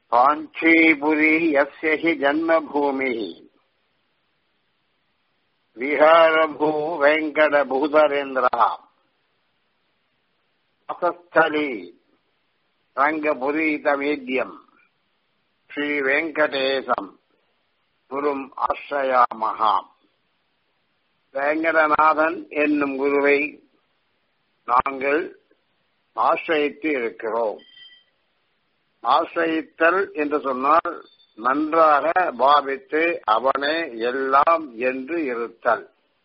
काञ्चीपुरी यस्य हि जन्मभूमिः विहारभू वेङ्कटभूधरेन्द्रः वासस्थली रङ्गपुरीतवेद्यम् श्रीवेङ्कटेशम् குரும் ஆசிரயாமகா வேங்கடநாதன் என்னும் குருவை நாங்கள் ஆசிரயித்து இருக்கிறோம் ஆசிரயித்தல் என்று சொன்னால் நன்றாக பாவித்து அவனே எல்லாம் என்று இருத்தல்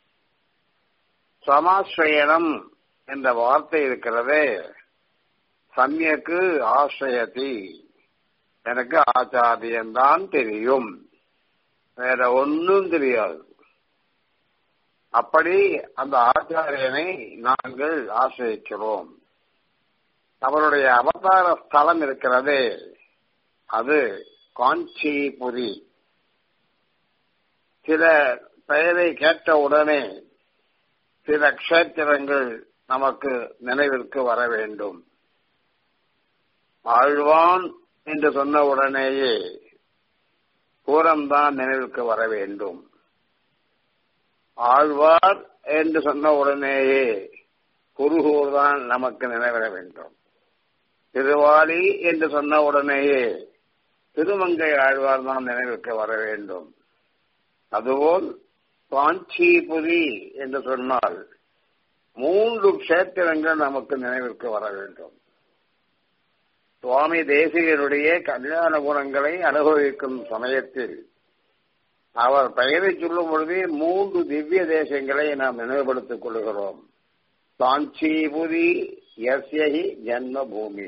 சமாசிரயணம் என்ற வார்த்தை இருக்கிறதே சமயக்கு ஆசிரியதி எனக்கு ஆச்சாரியன்தான் தெரியும் வேற ஒன்றும் தெரியாது அப்படி அந்த ஆச்சாரியனை நாங்கள் ஆசிரிக்கிறோம் அவருடைய அவதார ஸ்தலம் இருக்கிறதே அது காஞ்சிபுரி சில பெயரை கேட்ட உடனே சில க்ஷேத்திரங்கள் நமக்கு நினைவிற்கு வர வேண்டும் ஆழ்வான் என்று சொன்ன உடனேயே பூரம்தான் நினைவுக்கு வர வேண்டும் ஆழ்வார் என்று சொன்ன உடனேயே குருகூர் தான் நமக்கு நினைவிட வேண்டும் திருவாலி என்று சொன்ன உடனேயே திருமங்கை ஆழ்வார் தான் நினைவுக்கு வர வேண்டும் அதுபோல் காஞ்சிபுரி என்று சொன்னால் மூன்று கஷேத்திரங்கள் நமக்கு நினைவிற்கு வர வேண்டும் சுவாமி தேசிகருடைய கல்யாண குணங்களை அனுபவிக்கும் சமயத்தில் அவர் பெயரை சொல்லும் பொழுதே மூன்று திவ்ய தேசங்களை நாம் நினைவுபடுத்திக் கொள்கிறோம் காஞ்சிபுரி எஸ்யகி ஜன்ம பூமி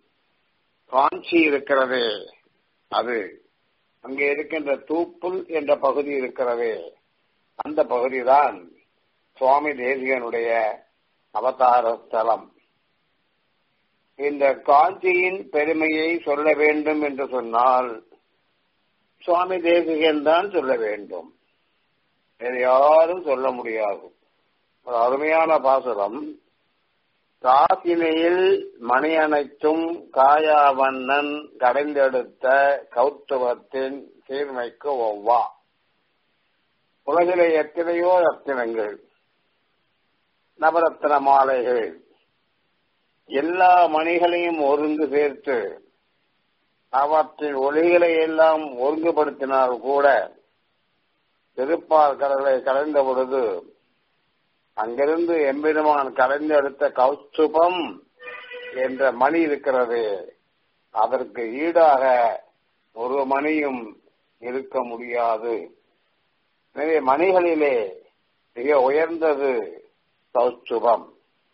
காஞ்சி இருக்கிறதே அது அங்கே இருக்கின்ற தூப்புல் என்ற பகுதி இருக்கிறதே அந்த பகுதிதான் சுவாமி தேசிகனுடைய அவதார ஸ்தலம் இந்த காஞ்சியின் பெருமையை சொல்ல வேண்டும் என்று சொன்னால் சுவாமி தேசிகன் தான் சொல்ல வேண்டும் வேறு யாரும் சொல்ல முடியாது ஒரு அருமையான பாசுரம் காசினையில் மணி அனைத்தும் காயாவண்ணன் கடைந்தெடுத்த கௌத்துவத்தின் சீர்மைக்கு ஒவ்வா உலகிலே எத்தனையோ ரத்தினங்கள் நவரத்ன மாலைகள் எல்லா மணிகளையும் ஒருங்கு சேர்த்து அவற்றின் ஒளிகளை எல்லாம் ஒருங்குபடுத்தினால் கூட திருப்பார் கடலை கலைந்த பொழுது அங்கிருந்து எம்பெருமான் கலைந்தெடுத்த கௌஸ்துபம் என்ற மணி இருக்கிறது அதற்கு ஈடாக ஒரு மணியும் இருக்க முடியாது எனவே மணிகளிலே மிக உயர்ந்தது கௌஸ்துபம்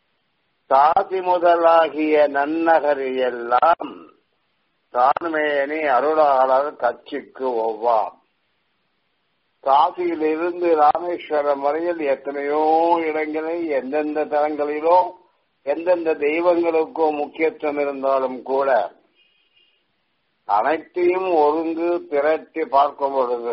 காசி முதலாகிய நன்னகரியெல்லாம் தான்மேனி அருளாளர் கட்சிக்கு ஒவ்வாம் காசியிலிருந்து ராமேஸ்வரம் வரையில் எத்தனையோ இடங்களை எந்தெந்த தலங்களிலோ எந்தெந்த தெய்வங்களுக்கோ முக்கியத்துவம் இருந்தாலும் கூட அனைத்தையும் ஒருங்கு திரட்டி பார்க்கும் பொழுது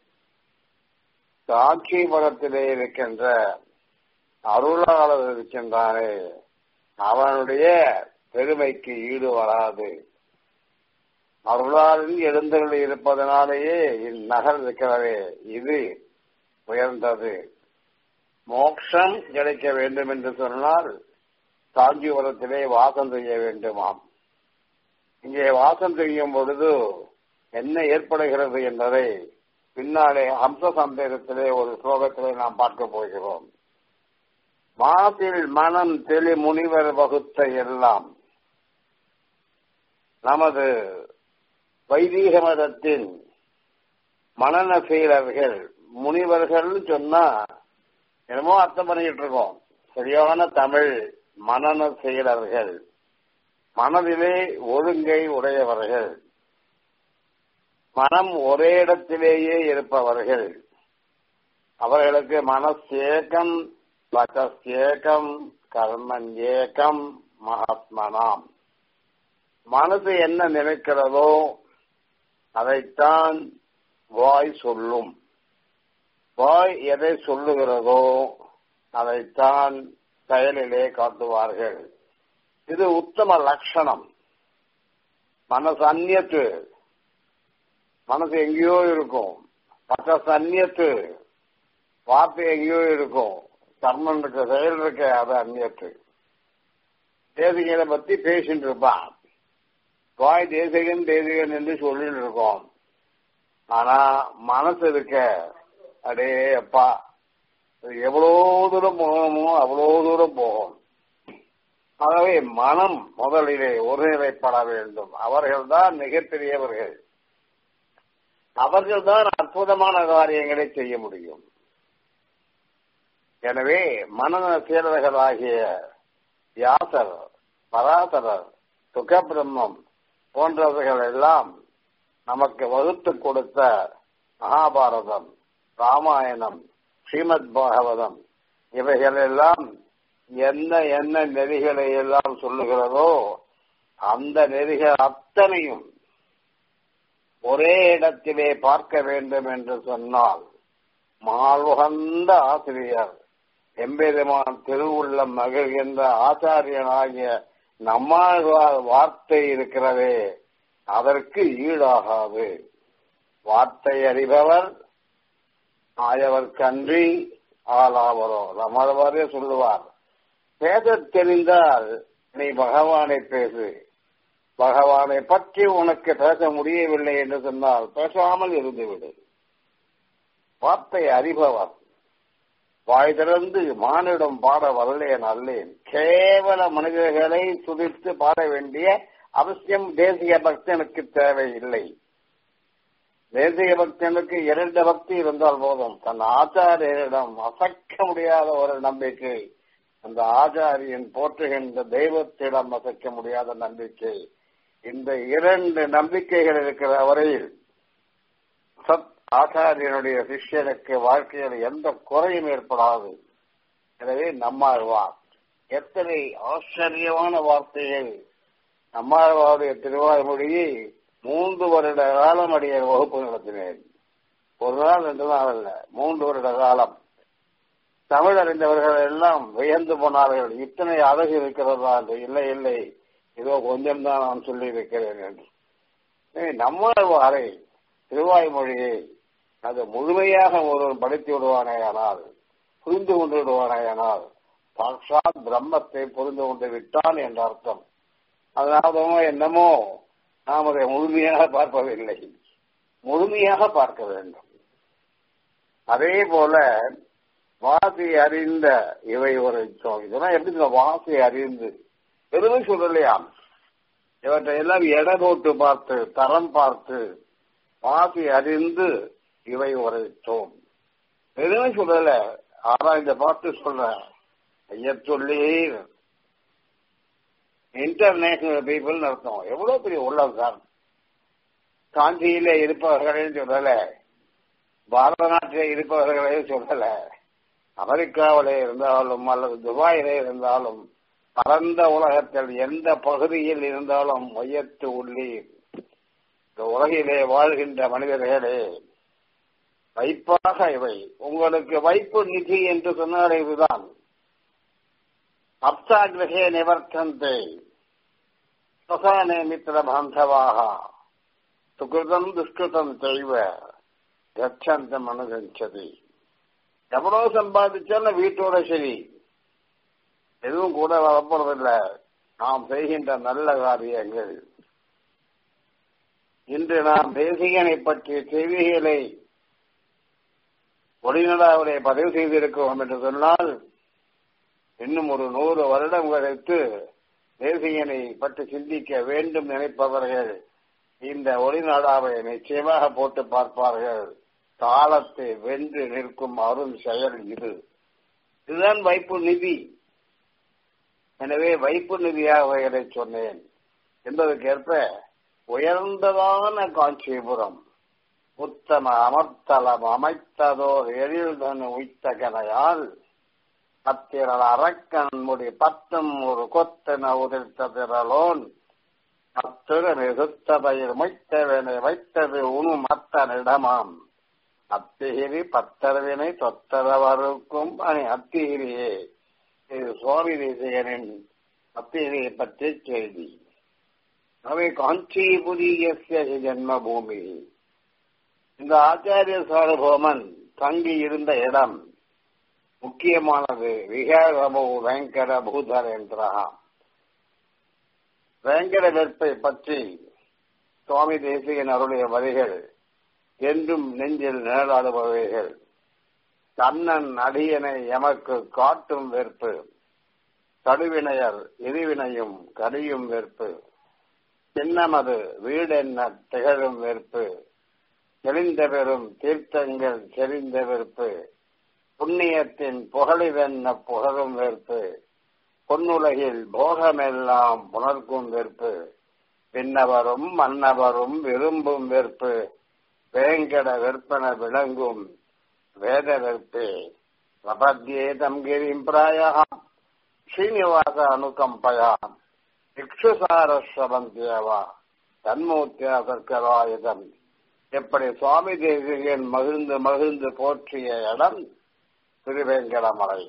காட்சிபுரத்திலே இருக்கின்ற அருளாளர் இருக்கின்றானே அவனுடைய பெருமைக்கு ஈடு வராது அருளாளில் எழுந்தருள் இருப்பதனாலேயே இந்நகர் இருக்கிறதே இது உயர்ந்தது மோட்சம் கிடைக்க வேண்டும் என்று சொன்னால் காஞ்சிபுரத்திலே வாசம் செய்ய வேண்டுமாம் இங்கே வாசம் செய்யும் பொழுது என்ன ஏற்படுகிறது என்பதை பின்னாலே ஹம்ச சந்தேகத்திலே ஒரு ஸ்லோகத்திலே நாம் பார்க்க போகிறோம் மாசில் மனம் தெளி முனிவர் வகுத்த எல்லாம் நமது வைதீக மதத்தின் மனந செயலர்கள் முனிவர்கள் சொன்னா என்னமோ அர்த்தம் பண்ணிட்டு இருக்கோம் சரியான தமிழ் மனந செயலர்கள் மனதிலே ஒழுங்கை உடையவர்கள் மனம் ஒரே இடத்திலேயே இருப்பவர்கள் அவர்களுக்கு மனசேகம் வசசேகம் கர்மன் ஏகம் மகாத்மனாம் மனது என்ன நினைக்கிறதோ அதைத்தான் வாய் சொல்லும் வாய் எதை சொல்லுகிறதோ அதைத்தான் செயலிலே காட்டுவார்கள் இது உத்தம லட்சணம் மனசு அந்நியத்து மனசு எங்கேயோ இருக்கும் மற்ற சன்னியத்து வார்த்தை எங்கேயோ இருக்கும் கர்மன் இருக்க செயல் இருக்க அது அந்நியத்து தேசிகனை பத்தி பேசிட்டு இருப்பான் வாய் தேசிகன் தேசிகன் என்று சொல்லிட்டு இருக்கோம் ஆனா மனசு இருக்க அடே அப்பா எவ்வளோ தூரம் போகணுமோ அவ்வளோ தூரம் போகும் ஆகவே மனம் முதலிலே ஒருநிலைப்பட வேண்டும் அவர்கள்தான் மிகப்பெரியவர்கள் அவர்கள்தான் அற்புதமான காரியங்களை செய்ய முடியும் எனவே மனநல சீரர்களாகிய வியாசர் பராசரர் சுகபிரம்மம் போன்றவர்கள் எல்லாம் நமக்கு வகுத்து கொடுத்த மகாபாரதம் ராமாயணம் ஸ்ரீமத் பாகவதம் இவைகளெல்லாம் என்ன என்ன நெறிகளை எல்லாம் சொல்லுகிறதோ அந்த நெறிகள் அத்தனையும் ஒரே இடத்திலே பார்க்க வேண்டும் என்று சொன்னால் மால்வகந்த ஆசிரியர் எம்பெருமான் திருவுள்ளம் மகிழ்கின்ற ஆச்சாரியனாகிய நம்மாழ்வார் வார்த்தை இருக்கிறதே அதற்கு ஈடாகாது வார்த்தை அறிபவர் ஆயவர்க்கன்றி ஆளாவரோ நம்மளவாரே சொல்லுவார் பேச தெரிந்தால் நீ பகவானை பேசு பகவானை பற்றி உனக்கு பேச முடியவில்லை என்று சொன்னால் பேசாமல் இருந்துவிடு வார்த்தை அறிபவர் வாய் திறந்து மானிடம் பாட வல்லேன் அல்லேன் கேவல மனிதர்களை சுதித்து பாட வேண்டிய அவசியம் தேசிய பக்தனுக்கு தேவையில்லை தேசிய பக்தனுக்கு இரண்டு பக்தி இருந்தால் போதும் தன் ஆச்சாரியரிடம் அசைக்க முடியாத ஒரு நம்பிக்கை அந்த ஆச்சாரியன் போற்றுகின்ற தெய்வத்திடம் அசைக்க முடியாத நம்பிக்கை இந்த இரண்டு நம்பிக்கைகள் இருக்கிற வரையில் சத் ஆச்சாரியனுடைய சிஷ்யனுக்கு வாழ்க்கையில் எந்த குறையும் ஏற்படாது எனவே நம்மாழ்வார் எத்தனை ஆச்சரியமான வார்த்தைகள் நம்மாழ்வாருடைய திருவாய்மொழியை மூன்று வருட காலம் அடைய வகுப்பு நடத்தினேன் ஒரு நாள் ரெண்டு நாள் அல்ல மூன்று வருட காலம் தமிழ் அறிந்தவர்கள் எல்லாம் வியந்து போனார்கள் இத்தனை அழகு இருக்கிறதா என்று இல்லை இல்லை இதோ கொஞ்சம் தான் நான் சொல்லி இருக்கிறேன் என்று நம்மாழ்வாரை திருவாய்மொழியை அது முழுமையாக ஒருவன் படித்து விடுவானேயானால் புரிந்து கொண்டு விடுவானேயானால் சாட்சாத் பிரம்மத்தை புரிந்து கொண்டு விட்டான் என்ற அர்த்தம் அதனாலதோ என்னமோ நாம் அதை முழுமையாக பார்ப்பதில்லை முழுமையாக பார்க்க வேண்டும் அதே போல வாசி அறிந்த இவை ஒரு இதெல்லாம் எப்படி வாசி அறிந்து பெருமை சொல்லலையாம் இவற்றை எல்லாம் எடை போட்டு பார்த்து தரம் பார்த்து வாசி அறிந்து இவை உரைத்தோம் எதுவுமே சொல்லல ஆனா இந்த பாட்டு சொல்ற ஐயா சொல்லி இன்டர்நேஷனல் பீப்புள் அர்த்தம் எவ்வளவு பெரிய உள்ளம் சார் காஞ்சியில இருப்பவர்களையும் சொல்லல பாரத நாட்டிலே இருப்பவர்களையும் சொல்லல அமெரிக்காவிலே இருந்தாலும் அல்லது துபாயிலே இருந்தாலும் பரந்த உலகத்தில் எந்த பகுதியில் இருந்தாலும் மையத்து உள்ளீர் இந்த உலகிலே வாழ்கின்ற மனிதர்களே வைப்பாக இவை உங்களுக்கு வைப்பு நிதி என்று சொன்னால் இதுதான் அப்சாகிரகே நிவர்த்தந்தே ஸ்வசானே மித்திர பாந்தவாக சுகிருதம் துஷ்கிருதம் செய்வ கச்சந்தம் அனுகஞ்சதி எவ்வளவு சம்பாதிச்சாலும் வீட்டோட சரி எதுவும் கூட வரப்போறதில்ல நாம் செய்கின்ற நல்ல காரியங்கள் இன்று நாம் தேசிகனை பற்றிய செய்திகளை ஒளிநடாவிலே பதிவு செய்திருக்கிறோம் என்று சொன்னால் இன்னும் ஒரு நூறு வருடம் கழித்து தேசியனை பற்றி சிந்திக்க வேண்டும் நினைப்பவர்கள் இந்த ஒளிநாடாவை நிச்சயமாக போட்டு பார்ப்பார்கள் காலத்தை வென்று நிற்கும் அருள் செயல் இது இதுதான் வைப்பு நிதி எனவே வைப்பு நிதியாக இதை சொன்னேன் என்பதற்கேற்ப உயர்ந்ததான காஞ்சிபுரம் உத்தம அமர்த்தலம் அமைத்ததோர் எழில்தன் உய்த்தகனையால் அத்திரல் அரக்கன் முடி பத்தும் ஒரு கொத்தென உதிர்த்த திரளோன் அத்திரு மிகுத்த பயிர் மொய்த்தவனை வைத்தது உணு மத்தனிடமாம் அத்திகிரி பத்தரவினை தொத்தரவருக்கும் அணி அத்திகிரியே இது சுவாமி தேசிகனின் அத்திகிரியை பற்றிய செய்தி அவை காஞ்சிபுரியஸ்ய ஜென்மபூமி இந்த ஆச்சாரிய சார்போமன் தங்கி இருந்த இடம் முக்கியமானது விகாரமோ வெங்கட பூதரேந்திரா வேங்கட வெற்பை பற்றி சுவாமி தேசிகன் அருளிய வரிகள் என்றும் நெஞ்சில் நிழலாடுபவைகள் கண்ணன் அடியனை எமக்கு காட்டும் வெறுப்பு கடுவினையர் எரிவினையும் கடியும் வெறுப்பு சின்னமது வீடென்ன திகழும் வெறுப்பு தெளிந்த பெறும் தீர்த்தங்கள் செறிந்த வெறுப்பு புண்ணியத்தின் புகழிவென்ன புகழும் வெறுப்பு பொன்னுலகில் போகமெல்லாம் புணர்க்கும் வெறுப்பு விண்ணவரும் மன்னவரும் விரும்பும் வெறுப்பு வேங்கட வெற்பன விளங்கும் வேத வெற்பே பிரபத்யேதம் கிரிம் பிராயா ஸ்ரீனிவாச அனுகம்பயா இக்ஷுசாரஸ்வந்தியவா தன்மூர்த்தியா சர்க்கராயுதம் எப்படி சுவாமி தேசிகன் மகிழ்ந்து மகிழ்ந்து போற்றிய இடம் திருவேங்கடமலை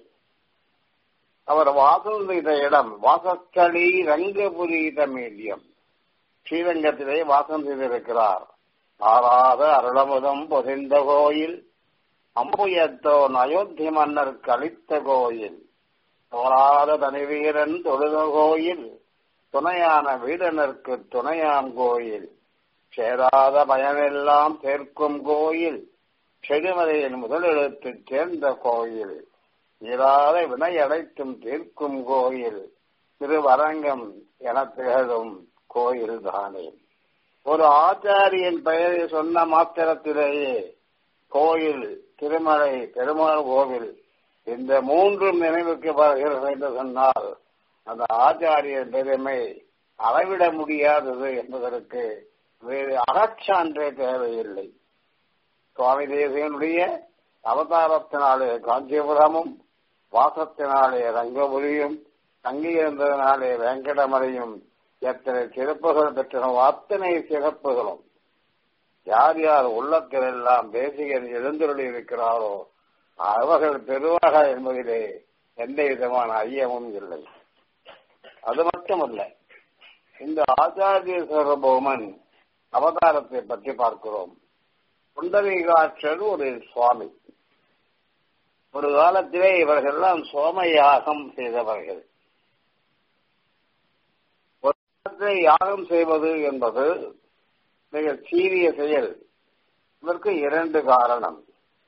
அவர் வாசம் செய்த இடம் வாசஸ்தலி ரங்கபுரீத மீடியம் ஸ்ரீரங்கத்திலே வாசம் செய்திருக்கிறார் ஆறாத அருளமுதம் பொதிந்த கோயில் அம்புயத்தோன் அயோத்தி மன்னர் கழித்த கோயில் தோறாத தனிவீரன் தொழுத கோயில் துணையான வீடனருக்கு துணையாம் கோயில் சேராத பயமெல்லாம் சேர்க்கும் கோயில் செடுமலையின் முதலெழுத்து சேர்ந்த கோயில் இராத வினை அடைத்தும் தீர்க்கும் கோயில் திருவரங்கம் என திகழும் கோயில் தானே ஒரு ஆச்சாரியன் பெயரை சொன்ன மாத்திரத்திலேயே கோயில் திருமலை பெருமாள் கோவில் இந்த மூன்றும் நினைவுக்கு வருகிறது என்று சொன்னால் அந்த ஆச்சாரியன் பெருமை அளவிட முடியாதது என்பதற்கு வேறு அகச்சான்றே தேவையில்லை சுவாமி தேசியனுடைய அவதாரத்தினாலே காஞ்சிபுரமும் வாசத்தினாலே ரங்கபுரியும் தங்கியிருந்ததினாலே வெங்கடமலையும் எத்தனை சிறப்புகள் பெற்றனோ அத்தனை சிறப்புகளும் யார் யார் உள்ளத்தில் எல்லாம் தேசிகன் எழுந்துருளி இருக்கிறாரோ அவர்கள் பெறுவாக என்பதிலே எந்த விதமான ஐயமும் இல்லை அது மட்டுமல்ல இந்த ஆச்சாரிய சர்வபௌமன் அவதாரத்தை பற்றி பார்க்கிறோம் புண்டரீகாட்சர் ஒரு சுவாமி ஒரு காலத்திலே இவர்கள் எல்லாம் சோமயாகம் செய்தவர்கள் ஒரு யாகம் செய்வது என்பது மிக சீரிய செயல் இதற்கு இரண்டு காரணம்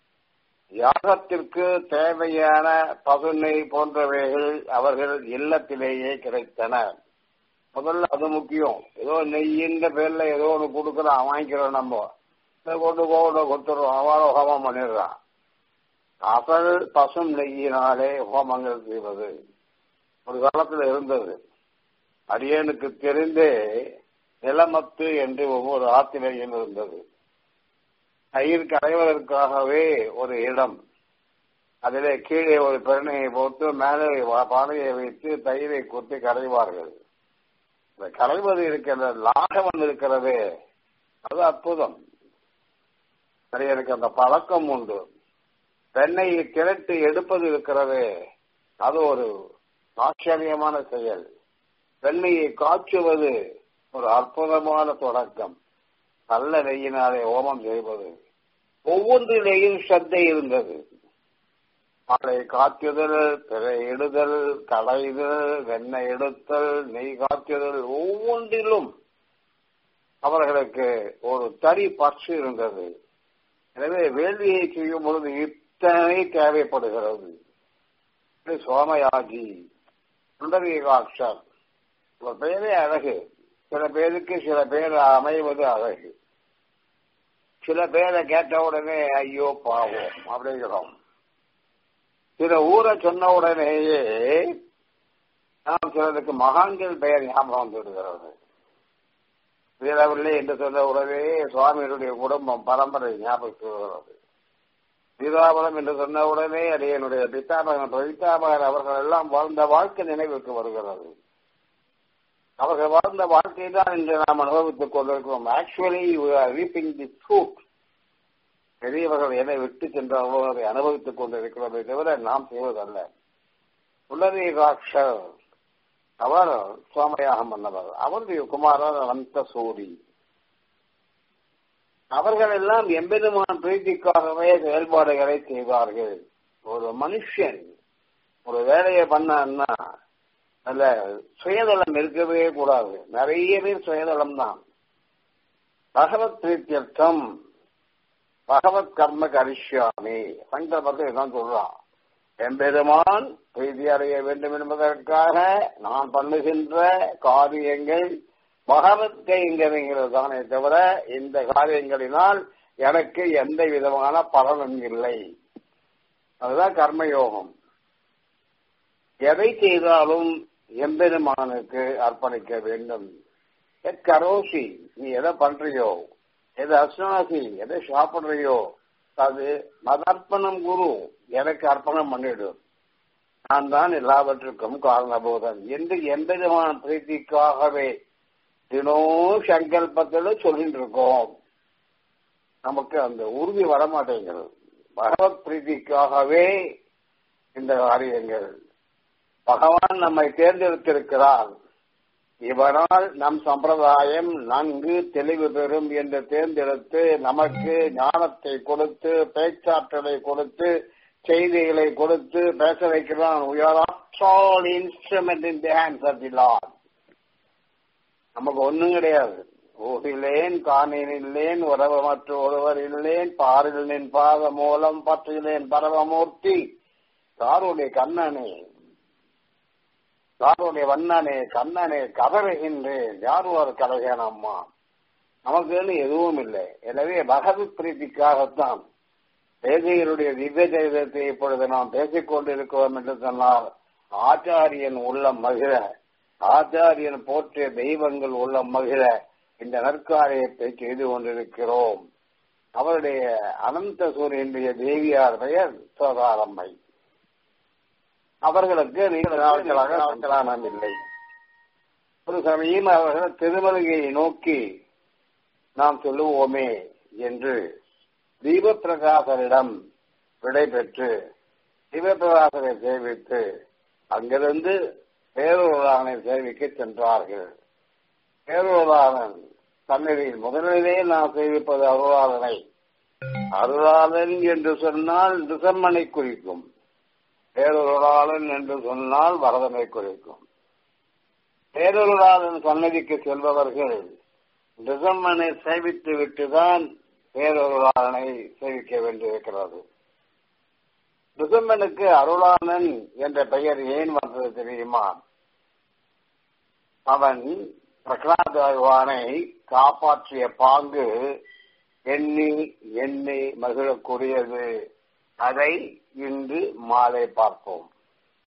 யாகத்திற்கு தேவையான பசுனை போன்றவைகள் அவர்கள் இல்லத்திலேயே கிடைத்தன முதல்ல அது முக்கியம் ஏதோ நெய்யின்ற பேர்ல ஏதோ ஒன்று கொடுக்குறான் வாங்கிக்கிறோம் நம்ம கொண்டு கோவிட கொடுத்துறோம் அவளோ ஹோமம் பண்ணிடுறான் அசல் பசும் நெய்யினாலே ஹோமங்கள் செய்வது ஒரு காலத்தில் இருந்தது அடியனுக்கு தெரிந்தே நிலமத்து என்று ஒவ்வொரு ஆத்திரையும் இருந்தது தயிர் கரைவதற்காகவே ஒரு இடம் அதிலே கீழே ஒரு பெருணையை போட்டு மேலே பானையை வைத்து தயிரை கொத்தி கரைவார்கள் இந்த கரைவது இருக்கிற லாகவன் இருக்கிறது அது அற்புதம் எனக்கு அந்த பழக்கம் உண்டு வெண்ணெயை திரட்டு எடுப்பது இருக்கிறது அது ஒரு ஆச்சரியமான செயல் வெண்ணெயை காய்ச்சுவது ஒரு அற்புதமான தொடக்கம் நல்ல நெய்யினாலே ஓமம் செய்வது ஒவ்வொன்றிலேயும் சத்தை இருந்தது மழை காய்ச்சுதல் பிறை இடுதல் களைதல் வெண்ணெய் எடுத்தல் நெய் காய்ச்சுதல் ஒவ்வொன்றிலும் அவர்களுக்கு ஒரு தனி பற்று இருந்தது எனவே வேள்வியை செய்யும் பொழுது இத்தனை தேவைப்படுகிறது சோமயாஜி சுந்தரீகாட்சர் ஒரு பெயரே அழகு சில பேருக்கு சில பேர் அமைவது அழகு சில பேரை கேட்ட உடனே ஐயோ பாவம் அப்படிங்கிறோம் சில ஊரை சொன்ன உடனேயே நாம் சிலருக்கு மகான்கள் பெயர் ஞாபகம் வந்துவிடுகிறது வீரவில்லை என்று சொன்ன உடனே சுவாமியினுடைய குடும்பம் பரம்பரை ஞாபகத்துக்கு வருகிறது சீதாபலம் என்று சொன்ன உடனே அடையனுடைய பித்தாமகன் பிரதித்தாமகன் அவர்கள் எல்லாம் வாழ்ந்த வாழ்க்கை நினைவுக்கு வருகிறது அவர்கள் வாழ்ந்த வாழ்க்கை தான் இன்று நாம் அனுபவித்துக் கொண்டிருக்கிறோம் ஆக்சுவலி ரீப்பிங் தி ஃப்ரூட் பெரியவர்கள் எதை விட்டு சென்றார்களோ அதை அனுபவித்துக் கொண்டிருக்கிறதை தவிர நாம் செய்வதல்ல உள்ளதே ராட்சர் அவர் சோமயாகம் பண்ணவர் அவருடைய குமாரர் அனந்த சூரி அவர்கள் எல்லாம் எம்பெருமான் பிரீத்திக்காகவே செயல்பாடுகளை செய்வார்கள் ஒரு மனுஷன் ஒரு வேலையை பண்ணான்னா அதுல சுயதளம் இருக்கவே கூடாது நிறைய பேர் சுயதளம் தான் பகவத் பிரீத்தியர்த்தம் பகவத் கர்ம கரிஷ்யாமி சங்கல்பத்தை தான் சொல்றான் எம்பெருமான் பிரீதி அடைய வேண்டும் என்பதற்காக நான் பண்ணுகின்ற காரியங்கள் பகவத் கைங்கிறது தானே தவிர இந்த காரியங்களினால் எனக்கு எந்த விதமான பலனும் இல்லை அதுதான் கர்மயோகம் எதை செய்தாலும் எம்பெருமானுக்கு அர்ப்பணிக்க வேண்டும் கரோசி நீ எதை பண்றியோ எது அஸ்னாசி எதை சாப்பிடுறியோ அது மதர்ப்பணம் குரு எனக்கு அர்ப்பணம் பண்ணிடும் நான் தான் எல்லாவற்றுக்கும் காரணபோதன் என்று எம்பெருமான பிரீத்திக்காகவே தினம் சங்கல்பத்தில் சொல்லிட்டு இருக்கோம் நமக்கு அந்த உறுதி வரமாட்டேங்கிறது பகவத் பிரீத்திக்காகவே இந்த காரியங்கள் பகவான் நம்மை தேர்ந்தெடுத்திருக்கிறார் இவனால் நம் சம்பிரதாயம் நன்கு தெளிவு பெறும் என்று தேர்ந்தெடுத்து நமக்கு ஞானத்தை கொடுத்து பேச்சாற்றலை கொடுத்து செய்திகளை கொடுத்து பேச வைக்கிறான் instrument in the hands of the lord நமக்கு ஒண்ணும் கிடையாது ஊரிலேன் காணினில்லேன் உறவமற்ற ஒருவர் இல்லேன் பாரில் நின் பாத மூலம் பற்றிலேன் பரவமூர்த்தி காருடைய கண்ணனே காருடைய வண்ணனே கண்ணனே கதறுகின்றேன் யார் ஒரு கலகேன் அம்மா நமக்குன்னு எதுவும் இல்லை எனவே பகவத் பிரீத்திக்காகத்தான் தேசியருடைய திவ்ய சரிதத்தை இப்பொழுது நாம் பேசிக் கொண்டிருக்கிறோம் என்று சொன்னால் ஆச்சாரியன் உள்ளம் மகிழ ஆச்சாரியன் போற்றிய தெய்வங்கள் உள்ளம் மகிழ இந்த நற்காரியத்தை செய்து கொண்டிருக்கிறோம் அவருடைய அனந்த சூரியனுடைய தேவியார் பெயர் சோதாரம்மை அவர்களுக்கு நீங்களாக சங்கரானம் இல்லை ஒரு சமயம் அவர்கள் திருமலையை நோக்கி நாம் சொல்லுவோமே என்று தீபப்பிரகாசரிடம் விடை பெற்று தீபப்பிரகாசரை சேவித்து அங்கிருந்து பேரூரானை சேவிக்க சென்றார்கள் பேரூராளன் தன்னிலையில் முதலிலே நான் சேவிப்பது அருளாளனை அருளாளன் என்று சொன்னால் திசம்மனை குறிக்கும் பேரொருளாளன் என்று சொன்னால் வரதனை குறிக்கும் பேரொருளாளன் சன்னதிக்கு செல்பவர்கள் டிசம்மனை சேவித்து விட்டுதான் பேரொருளாளனை சேவிக்க வேண்டியிருக்கிறது டிசம்மனுக்கு அருளாளன் என்ற பெயர் ஏன் வந்தது தெரியுமா அவன் பிரகலாத பகவானை காப்பாற்றிய பாங்கு எண்ணி எண்ணி மகிழக்கூடியது அதை இன்று மாலை பார்ப்போம்